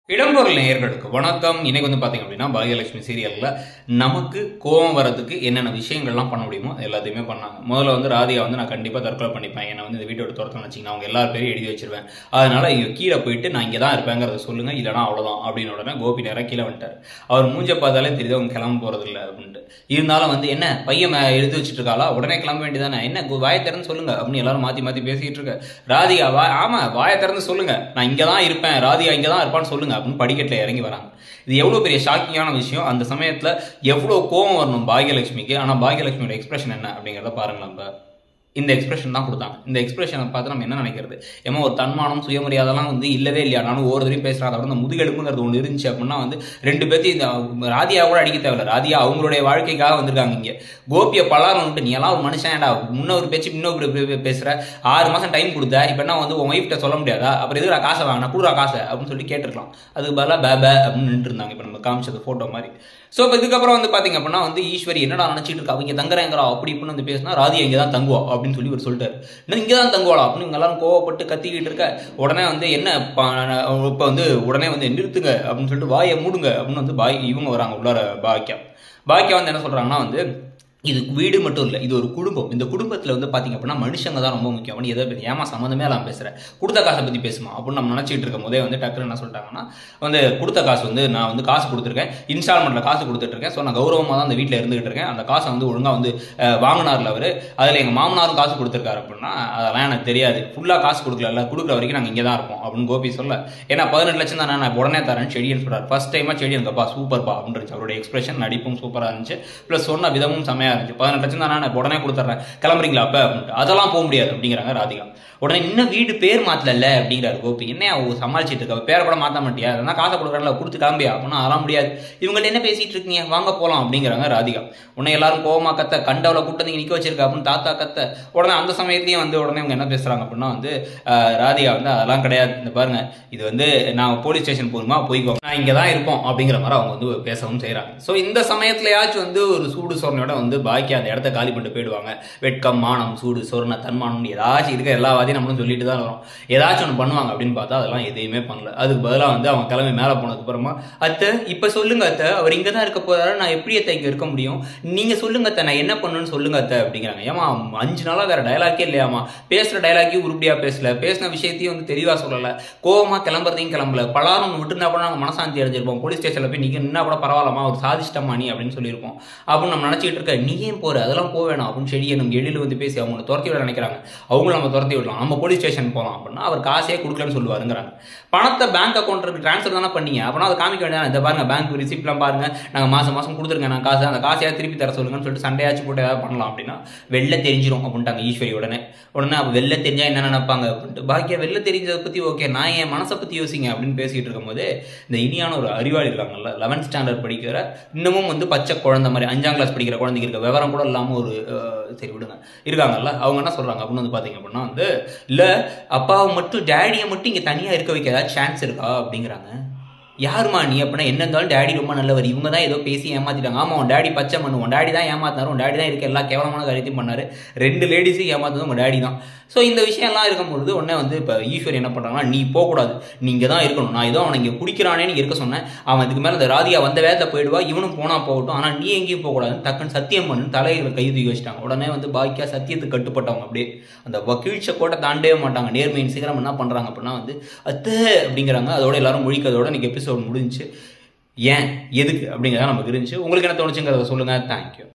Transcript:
இடம்பொருள் நேயர்களுக்கு வணக்கம் இன்னைக்கு வந்து பாத்தீங்க அப்படின்னா பாகியலட்சுமி சீரியல்ல நமக்கு கோபம் வரதுக்கு என்னென்ன விஷயங்கள்லாம் பண்ண முடியுமோ அது எல்லாத்தையுமே பண்ணாங்க முதல்ல வந்து ராதிகா வந்து நான் கண்டிப்பா தற்கொலை பண்ணிப்பேன் என்னை வந்து இந்த வீட்டோட துரத்தணும் வச்சிங்கன்னா அவங்க எல்லார் பேரையும் எழுதி வச்சிருவேன் அதனால இங்க கீழே போயிட்டு நான் இங்கே தான் இருப்பேங்கிறத சொல்லுங்க இல்லைனா அவ்வளவுதான் அப்படின்னு உடனே கோபி நேரா கீழே வந்துட்டார் அவர் மூஞ்ச பார்த்தாலே தெரியுது அவங்க கிளம்ப போறது இல்லை அப்படின்ட்டு இருந்தாலும் வந்து என்ன பையன் மே- எழுதி வச்சிட்டு இருக்காளா உடனே கிளம்ப வேண்டியதானே என்ன கு- வாயை திறந்து சொல்லுங்க அப்படின்னு எல்லாரும் மாத்தி மாத்தி பேசிக்கிட்டு இருக்க ராதிகா வா ஆமா வாயை திறந்து சொல்லுங்க நான் இங்க தான் இருப்பேன் ராதிகா இங்க தான் இருப்பான்னு சொல்லுங்க அப்படின்னு படிக்கட்டில் இறங்கி வராங்க இது எவ்வளவு பெரிய ஷாக்கிங்கான விஷயம் அந்த சமயத்துல எவ்வளவு கோவம் வரணும் பாகியலட்சுமிக்கு ஆனா பாகியலட்சுமியோட எக்ஸ்பிரஷன் என்ன அப்படிங்கிறத பாருங்க நம்ம இந்த எக்ஸ்பிரஷன் தான் கொடுத்தாங்க இந்த எக்ஸ்பிரஷனை பார்த்து நம்ம என்ன நினைக்கிறது ஏமா ஒரு தன்மானம் சுயமரியாதைலாம் வந்து இல்லவே இல்லையா நானும் ஒவ்வொரு தடவையும் பேசுறேன் அதோட இந்த முதுகெலும்புங்கிறது ஒன்று இருந்துச்சு அப்படின்னா வந்து ரெண்டு பேர்த்தையும் இந்த ராதியா கூட அடிக்க தேவையில்ல ராதியா அவங்களுடைய வாழ்க்கைக்காக வந்திருக்காங்க இங்க கோபியை பலாரம் வந்துட்டு நீ எல்லாம் ஒரு மனுஷன்டா முன்ன ஒரு பேச்சு முன்ன ஒரு பே- பே- பேசுற ஆறு மாசம் டைம் கொடுத்த இப்போ என்ன வந்து உன் ஒய்ஃப்ட்ட சொல்ல முடியாதா அப்புறம் எதுக்கு காசை வாங்கினா கொடுறா காசை அப்படின்னு சொல்லி கேட்டிருக்கலாம் அதுக்கு பதிலாக பே பே அப்படின்னு நின்று இருந்தாங்க இப்போ நம்ம காமிச்சது ஃபோட்டோ மாதிரி ஸோ இப்போ இதுக்கப்புறம் வந்து பார்த்தீங்க அப்படின்னா வந்து ஈஸ்வரி என்னடா நினச்சிட்டு இருக்கா அவங்க தங்குறாங்கிறா அப்படி இப்படின்னு வந்து பேசினா ராதியா இங்கே தான் தங்குவா அப்படின்னு சொல்லி இவர் சொல்லிட்டாரு இன்னும் இங்கே தான் தங்குவாளா அப்படின்னு இவங்க எல்லாரும் கோவப்பட்டு கத்திக்கிட்டு இருக்க உடனே வந்து என்ன இப்போ வந்து உடனே வந்து நிறுத்துங்க அப்படின்னு சொல்லிட்டு வாயை மூடுங்க அப்படின்னு வந்து பாய் இவங்க வராங்க உள்ளார பாக்கியா பாக்கியா வந்து என்ன சொல்றாங்கன்னா வந்து இது வீடு மட்டும் இல்லை இது ஒரு குடும்பம் இந்த குடும்பத்தில் வந்து பார்த்தீங்க அப்படின்னா மனுஷங்க தான் ரொம்ப முக்கியம் நீ எதை பத்தி ஏமா சம்மந்தமே இல்லாமல் பேசுகிறேன் கொடுத்த காசை பற்றி பேசுமா அப்படின்னு நம்ம நினச்சிட்டு இருக்கும் போதே வந்து டக்குன்னு என்ன சொல்லிட்டாங்கன்னா வந்து கொடுத்த காசு வந்து நான் வந்து காசு கொடுத்துருக்கேன் இன்ஸ்டால்மெண்ட்டில் காசு கொடுத்துட்ருக்கேன் ஸோ நான் கௌரவமாக தான் அந்த வீட்டில் இருந்துகிட்டு இருக்கேன் அந்த காசை வந்து ஒழுங்காக வந்து அஹ், வாங்கினார்ல அவர் அதில் எங்கள் மாமனாரும் காசு கொடுத்துருக்காரு அப்படின்னா அதெல்லாம் எனக்கு தெரியாது ஃபுல்லாக காசு கொடுக்கல கொடுக்குற வரைக்கும் நாங்கள் இங்கே தான் இருப்போம் அப்படின்னு கோபி சொல்ல ஏன்னா பதினெட்டு லட்சம் தானே நான் உடனே தரேன் செடியன் சொல்றாரு ஃபர்ஸ்ட் டைமாக செடியன் கப்பா சூப்பர்ப்பா அப்படின்னு இருந்துச்சு அவருடைய எக்ஸ்பிரஷன் நடிப்பும் சூப்பராக இருந்துச்சு ப்ளஸ் சொன்ன விதமும் செமையாக இருந்துச்சு பதினெட்டு லட்சம் தானே நான் உடனே கொடுத்துட்றேன் கிளம்புறீங்களா அப்போ அப்படின்ட்டு அதெல்லாம் போக முடியாது அப்படிங்கிறாங்க ராதிகா உடனே இன்னும் வீடு பேர் மாத்தல அப்படிங்கிறாரு கோபி என்ன அவங்க சமாளிச்சிட்டு இருக்க பேரை கூட மாற்ற மாட்டியா அதெல்லாம் காசை கொடுக்குறாங்களா கொடுத்து கிளம்பியா அப்படின்னா அதெல்லாம் முடியாது இவங்கள்ட்ட என்ன பேசிட்டு இருக்கீங்க வாங்க போகலாம் அப்படிங்கிறாங்க ராதிகா உடனே எல்லாரும் கோவமா கத்த கண்டவளை கூட்ட நீங்க நிக்க வச்சிருக்க அப்படின்னு தாத்தா கத்த உடனே அந்த சமயத்தையும் வந்து உடனே இவங்க என்ன பேசுறாங்க அப்படின்னா வந்து ஆஹ், ராதிகா வந்து அதெல்லாம் கிடையாது இந்த பாருங்க இது வந்து நான் போலீஸ் ஸ்டேஷன் போகணுமா போய்க்கோங்க நான் இங்கே தான் இருப்போம் அப்படிங்கிற மாதிரி அவங்க வந்து பேசவும் செய்கிறாங்க ஸோ இந்த சமயத்துலயாச்சும் வந்து ஒரு சூடு சொரணையோட வந்து பாக்கி அந்த இடத்த காலி பண்ணிட்டு போயிடுவாங்க வெட்கம் மானம் சூடு சொரண தன்மானம் ஏதாச்சும் இருக்க எல்லா வாதியும் நம்மளும் சொல்லிட்டு தான் வரோம் ஏதாச்சும் ஒன்று பண்ணுவாங்க அப்படின்னு பார்த்தா அதெல்லாம் எதையுமே பண்ணல அதுக்கு பதிலாக வந்து அவங்க கிளம்பி மேலே போனதுக்கு அப்புறமா அத்தை இப்போ சொல்லுங்க அத்தை அவர் இங்கே தான் இருக்க போறாரு நான் எப்படி அத்தை இங்கே இருக்க முடியும் நீங்க சொல்லுங்க அத்தை நான் என்ன பண்ணணும்னு சொல்லுங்க அத்தை அப்படிங்கிறாங்க ஏமா அஞ்சு நாளா வேற டயலாக்கே இல்லையாமா பேசுற டயலாக்கையும் உருப்படியா பேசல பேசின விஷயத்தையும் வந்து தெளிவா சொல்லல கோவமா கிளம்புறதையும் கிளம்பல பலாரம் விட்டுருந்தா கூட நாங்கள் மனசாந்தி அடைஞ்சிருப்போம் போலீஸ் ஸ்டேஷன்ல போய் நீங்க நின்னா கூட பரவாயில்லமா ஒரு சாதிச்சிட்டமா நீ அப்படின்னு சொல்லியிருப்போம் அப்படின்னு நம்ம நினைச்சிட்டு இருக்க நீ ஏன் போற அதெல்லாம் போக வேணாம் அப்படின்னு செடியை நம்ம எழில் வந்து பேசி அவங்கள துரத்தி விட நினைக்கிறாங்க அவங்களும் நம்ம துரத்தி விடலாம் நம்ம போலீஸ் ஸ்டேஷன் போகலாம் அப்படின்னா அவர் காசே கொடுக்கலன்னு சொல்லுவாருங்கிறாங்க பணத்தை பேங்க் அக்கௌண்ட்டுக்கு ட்ரான்ஸ்ஃபர் தானே பண்ணீங்க அப்படின்னா அதை காமிக்க வேண்டியது இந்த பாருங்க பேங்க் ரிசிப்ட்லாம் பாருங்க நாங்கள் மாசம் மாசம் கொடுத்துருங்க நான் காசு அந்த காசையா திருப்பி தர சொல்லுங்கன்னு சொல்லிட்டு சண்டையாச்சும் போட்டு ஏதாவது பண்ணலாம் அப்படின்னா வெளில தெரிஞ்சிரும் அப்படின்ட்டாங்க ஈஸ்வரி உடனே உடனே அப்போ வெளில தெரிஞ்சா என்ன நினைப்பாங்க அப்படின்ட்டு பாக்கியா வெளில தெரிஞ்சதை பத்தி ஓகே நான் என் மனசை பத்தி யோசிங்க அப்படின்னு பேசிட்டு இருக்கும்போது இந்த இனியான ஒரு அறிவாளி இருக்காங்கல்ல லெவன்த் ஸ்டாண்டர்ட் படிக்கிற இன்னமும் வந்து பச்சை குழந்தை மாதிரி அஞ்சாம் கிளாஸ் படிக்கிற குழந்தைங்க இருக்க விவரம் கூட இல்லாம ஒரு அஹ், சரி விடுங்க இருக்காங்கல்ல அவங்க என்ன சொல்றாங்க அப்படின்னு வந்து பாத்தீங்க அப்படின்னா வந்து இல்ல அப்பாவை மட்டும் டேடியை மட்டும் இங்க தனியா இருக்க வைக்க ஏதாவது சான்ஸ் இருக்கா அப்படிங்கிறாங்க யாருமா நீ அப்படின்னா என்ன இருந்தாலும் டேடி ரொம்ப நல்லவர் இவங்க தான் ஏதோ பேசி ஏமாத்திட்டாங்க ஆமா உன் டேடி பச்சை மண்ணு உன் டேடி தான் ஏமாத்தினாரு உன் டேடி தான் இருக்க எல்லா கேவலமான காரியத்தையும் பண்ணாரு ரெண்டு லேடிஸையும் ஏமாத்தது உங்க டேடி தான் ஸோ இந்த விஷயம்லாம் இருக்கும்பொழுது உடனே வந்து இப்போ ஈஸ்வரி என்ன பண்றாங்கன்னா நீ போகக்கூடாது நீ இங்கே தான் இருக்கணும் நான் ஏதோ அவனை இங்கே குடிக்கிறானே நீ இருக்க சொன்னேன் அவன் இதுக்கு மேலே இந்த ராதியா வந்த வேகத்தில் போயிடுவா இவனும் போனா போகட்டும் ஆனால் நீ எங்கேயும் போகக்கூடாதுன்னு டக்குன்னு சத்தியம் பண்ணு தலையில் கை தூக்கி வச்சிட்டாங்க உடனே வந்து பாக்கியா சத்தியத்துக்கு கட்டுப்பட்டவங்க அப்படியே அந்த வக்கீழ்ச்ச கோட்டை தாண்டவே மாட்டாங்க நேர்மையின் சிகரம் என்ன பண்றாங்க அப்படின்னா வந்து அத்தை அப்படிங்கிறாங்க அதோட எல்லாரும் முழிக்கிறதோட இன்னைக்கு எபிசோட் முடிஞ்சுச்சு ஏன் எதுக்கு அப்படிங்கிறத நமக்கு இருந்துச்சு உங்களுக்கு என்ன தோணுச்சுங்கிறத சொல்லுங்க தேங்க்யூ